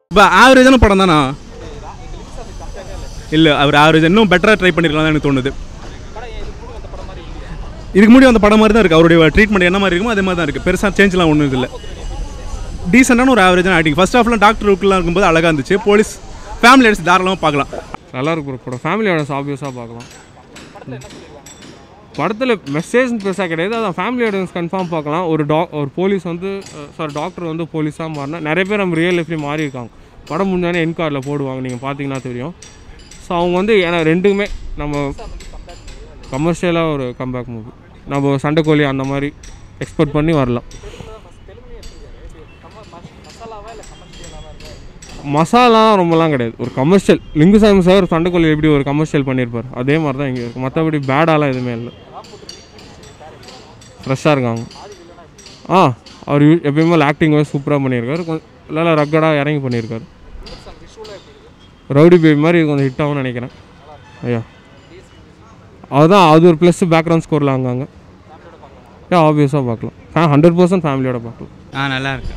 இப்போ ஆவரேஜான படம் தானா இல்லை அவர் ஆவரேஜ் இன்னும் பெட்டராக ட்ரை பண்ணிருக்கலாம் எனக்கு தோணுது இதுக்கு முன்னாடி அந்த படம் மாதிரி தான் இருக்குது அவருடைய ட்ரீட்மெண்ட் என்ன மாதிரி இருக்குமோ அதே மாதிரி தான் இருக்குது பெருசாக சேஞ்ச்லாம் ஒன்றும் இல்லை டீசெண்டான ஒரு ஆவரேஜான ஆக்டிங் ஃபர்ஸ்ட் ஹாஃப்லாம் டாக்டர் லுக்கெலாம் இருக்கும்போது அழகாக இருந்துச்சு போலீஸ் ஃபேமிலி அடிச்சு தாராளமாக பார்க்கலாம் நல்லா இருக்கு ப்ரோ படம் ஃபேமிலி ஆடியன்ஸ் ஆப்வியஸாக பார்க்கலாம் படத்தில் மெசேஜ் பெருசாக கிடையாது அதான் ஃபேமிலி ஆடியன்ஸ் கன்ஃபார்ம் பார்க்கலாம் ஒரு டாக் ஒரு போலீஸ் வந்து சாரி டாக்டர் வந்து போலீஸாக மாறினா நிறைய பேர் நம்ம ரியல் லைஃப்லேயும் மாறி இருக்காங்க படம் முடிஞ்சானே என் கார்டில் போடுவாங்க நீங்கள் பார்த்தீங்கன்னா தெரியும் ஸோ அவங்க வந்து ஏன்னா ரெண்டுமே நம்ம கமர்ஷியலாக ஒரு கம்பேக் மூவி நம்ம சண்டைக்கோழி அந்த மாதிரி எக்ஸ்பெக்ட் பண்ணி வரலாம் மசாலா ரொம்பலாம் கிடையாது ஒரு கமர்ஷியல் லிங்குசாமி சார் சண்டைக்கோழி எப்படி ஒரு கமர்ஷியல் பண்ணியிருப்பார் அதே மாதிரி தான் இங்கே இருக்குது மற்றபடி பேடாலாம் எதுவுமே இல்லை ஃப்ரெஷ்ஷாக இருக்காங்க ஆ அவர் யூ- எப்பயுமே ஆக்டிங் வைஸ் சூப்பராக பண்ணியிருக்காரு கொஞ்சம் நல்லா ரக்கடாக இறங்கி பண்ணியிருக்காரு ரவுடி பேபி மாதிரி இது கொஞ்சம் ஹிட் ஆகும்னு நினைக்கிறேன் ஐயா அதுதான் அது ஒரு ப்ளஸ் பேக்ரவுண்ட் ஸ்கோரில் அங்கங்க ஏன் ஆப்வியஸாக பார்க்கலாம் ஹண்ட்ரட் பர்சன்ட் ஃபேமிலியோட பார்க்கலாம் ஆ நல்லா இருக்கு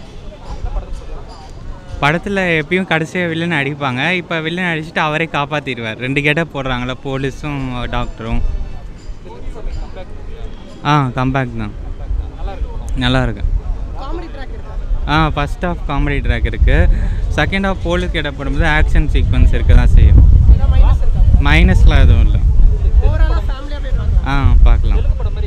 படத்தில் எப்பயும் கடைசியாக வில்லன் அடிப்பாங்க இப்போ வில்லன் அடிச்சுட்டு அவரே காப்பாற்றிடுவார் ரெண்டு கேட்டாக போடுறாங்களா போலீஸும் டாக்டரும் ஆ கம்பேக் தான் நல்லா இருக்கு ஆ ஃபஸ்ட் ஆஃப் காமெடி ட்ராக் இருக்குது செகண்ட் ஆஃப் போலீஸ் கேட்ட போடும்போது ஆக்ஷன் சீக்வன்ஸ் இருக்க தான் செய்யும் மைனஸ்லாம் எதுவும் இல்லை ஆ பார்க்கலாம்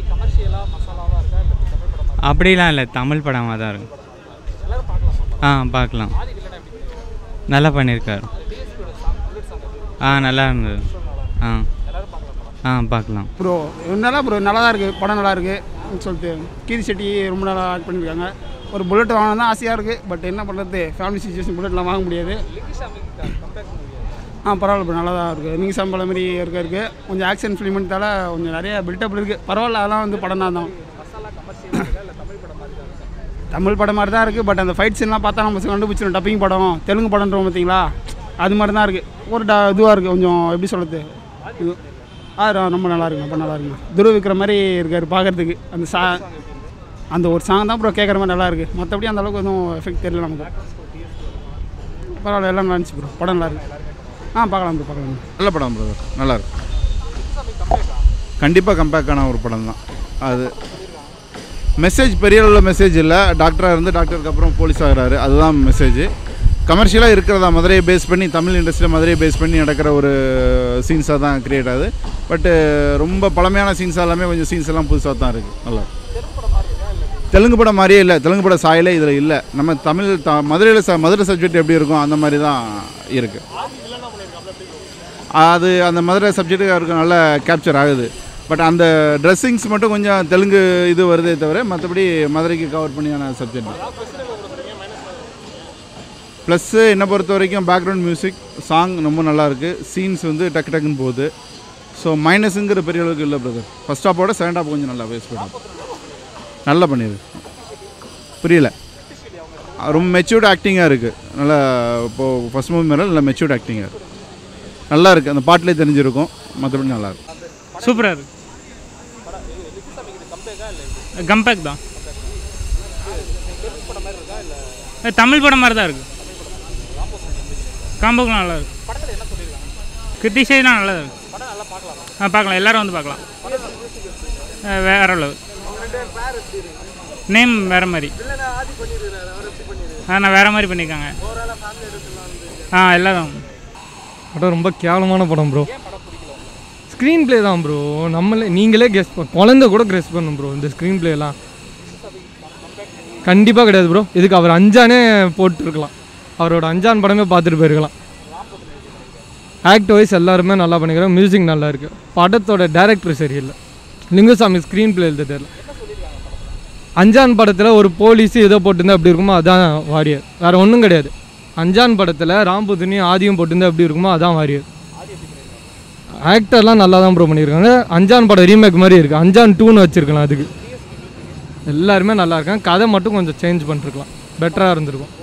அப்படிலாம் இல்லை தமிழ் படமாக தான் இருக்கும் ஆ பார்க்கலாம் நல்லா பண்ணியிருக்காரு ஆ நல்லா இருந்தது ஆ ஆ பார்க்கலாம் ப்ரோ நல்லா ப்ரோ நல்லா தான் இருக்குது படம் நல்லா இருக்குது சொல்லிட்டு கீர்த்தி செட்டி ரொம்ப நல்லா ஆக்ட் பண்ணியிருக்காங்க ஒரு புல்லட் வாங்கணும் தான் ஆசையாக இருக்குது பட் என்ன பண்ணுறது ஃபேமிலி சுச்சுவேஷன் புல்லட்லாம் வாங்க முடியாது ஆ பரவாயில்ல ப்ரோ நல்லா தான் இருக்குது நீங்கள் சம்பளம் மாதிரி இருக்க இருக்குது கொஞ்சம் ஆக்ஷன் ஃபிலிம்ன்றதால கொஞ்சம் நிறைய பில்டப் இருக்குது பரவாயில்ல அதெல்லாம் வந்து படம் தான் தான் தமிழ் படம் மாதிரி தான் இருக்குது பட் அந்த ஃபைட் சீன்லாம் பார்த்தா நம்ம கண்டுபிடிச்சிடும் டப்பிங் படம் தெலுங்கு படம்ன்றோம் பார்த்தீங்களா அது மாதிரி தான் இருக்குது ஒரு ட இதுவாக இருக்குது கொஞ்சம் எப்படி சொல்கிறது இது ஆ ரொ- ரொம்ப நல்லா இருக்குங்க ரொம்ப நல்லா இருக்குங்க துருவ விக்ரம் மாதிரி இருக்கார் பார்க்கறதுக்கு அந்த சா அந்த ஒரு சாங் தான் ப்ரோ கேட்குற மாதிரி நல்லா இருக்குது மற்றபடி அந்த அளவுக்கு எதுவும் எஃபெக்ட் தெரியல நமக்கு பரவாயில்ல எல்லாம் நல்லா இருந்துச்சு ப்ரோ படம் நல்லா இருக்கு ஆ பார்க்கலாம் ப்ரோ பார்க்கலாம் நல்ல படம் பிரதர் நல்லா இருக்கு கண்டிப்பாக கம்பேக்கான ஒரு படம் தான் அது மெசேஜ் பெரிய அளவில் மெசேஜ் இல்லை டாக்டராக இருந்து டாக்டருக்கு அப்புறம் போலீஸ் ஆகிறாரு அதுதான் மெசேஜ் கமர்ஷியலாக இருக்கிறதா மதுரையை பேஸ் பண்ணி தமிழ் இண்டஸ்ட்ரியில் மதுரையை பேஸ் பண்ணி நடக்கிற ஒரு சீன்ஸாக தான் கிரியேட் ஆகுது பட்டு ரொம்ப பழமையான சீன்ஸ் எல்லாமே கொஞ்சம் சீன்ஸ் எல்லாம் புதுசாக தான் இருக்குது நல்லா இருக்கு. தெலுங்கு படம் மாதிரியே இல்லை தெலுங்கு படம் சாயலே இதில் இல்லை நம்ம தமிழ் த மதுரையில் ச மதுரை சப்ஜெக்ட் எப்படி இருக்கும் அந்த மாதிரி தான் இருக்குது அது அந்த மதுரை சப்ஜெக்ட்டுக்கு அவருக்கு நல்லா கேப்சர் ஆகுது பட் அந்த ட்ரெஸ்ஸிங்ஸ் மட்டும் கொஞ்சம் தெலுங்கு இது வருதே தவிர மற்றபடி மதுரைக்கு கவர் பண்ணியான சப்ஜெக்ட் ப்ளஸ்ஸு என்னை பொறுத்த வரைக்கும் பேக்ரவுண்ட் மியூசிக் சாங் ரொம்ப நல்லா இருக்குது சீன்ஸ் வந்து டக்கு டக்குன்னு போகுது ஸோ மைனஸுங்கிற பெரிய அளவுக்கு இல்லை பிரதர் ஃபஸ்ட் ஹாப்போட செகண்ட் ஹாப் கொஞ்சம் நல்லா வேஸ்ட் பண்ணும் நல்லா பண்ணிடு புரியல ரொம்ப மெச்சூர்ட் ஆக்டிங்காக இருக்குது நல்லா இப்போது ஃபஸ்ட் மூவி மேலே நல்லா மெச்சூர்ட் ஆக்டிங்காக இருக்குது நல்லா இருக்குது அந்த பாட்டிலே தெரிஞ்சிருக்கும் மற்றபடி நல்லா இருக்கு சூப்பராக இருக்கு கம்பேக் தான் அஹ் தமிழ் படம் மாதிரி தான் இருக்கு காம்போக்கும் நல்லா இருக்கு கிருத்திசைலாம் நல்லா இருக்கு ஆ பார்க்கலாம் எல்லாரும் வந்து பார்க்கலாம் அஹ் வேற அளவு நேம் வேற மாதிரி ஆ நான் வேற மாதிரி பண்ணியிருக்காங்க ஆ எல்லாரும் படம் ரொம்ப கேவலமான படம் ப்ரோ ஸ்க்ரீன் ப்ளே தான் ப்ரோ நம்மளே நீங்களே கெஸ் குழந்தை கூட கெஸ் பண்ணும் ப்ரோ இந்த ஸ்க்ரீன் ப்ளேலாம் கண்டிப்பாக கிடையாது ப்ரோ இதுக்கு அவர் அஞ்சானே போட்டுருக்கலாம் அவரோட அஞ்சான் படமே பார்த்துட்டு போயிருக்கலாம் ஆக்ட் வைஸ் எல்லாருமே நல்லா பண்ணிக்கிறோம் மியூசிக் நல்லா இருக்கு படத்தோட டேரக்டர் சரியில்லை லிங்குசாமி ஸ்க்ரீன் ப்ளே எழுத தெரியல அஞ்சான் படத்தில் ஒரு போலீஸ் ஏதோ போட்டிருந்தா எப்படி இருக்குமோ அதான் வாரியர் வேறு ஒன்றும் கிடையாது அஞ்சான் படத்தில் ராம்புதினியும் ஆதியும் போட்டிருந்தா எப்படி இருக்குமோ அதான் வாரியர் ஆக்டர்லாம் நல்லா தான் ப்ரோ பண்ணியிருக்காங்க அஞ்சான் படம் ரீமேக் மாதிரி இருக்குது அஞ்சான் டூன்னு வச்சுருக்கலாம் அதுக்கு எல்லாருமே நல்லா இருக்காங்க கதை மட்டும் கொஞ்சம் சேஞ்ச் பண்ணிருக்கலாம் பெட்டராக இருந்திருக்கும்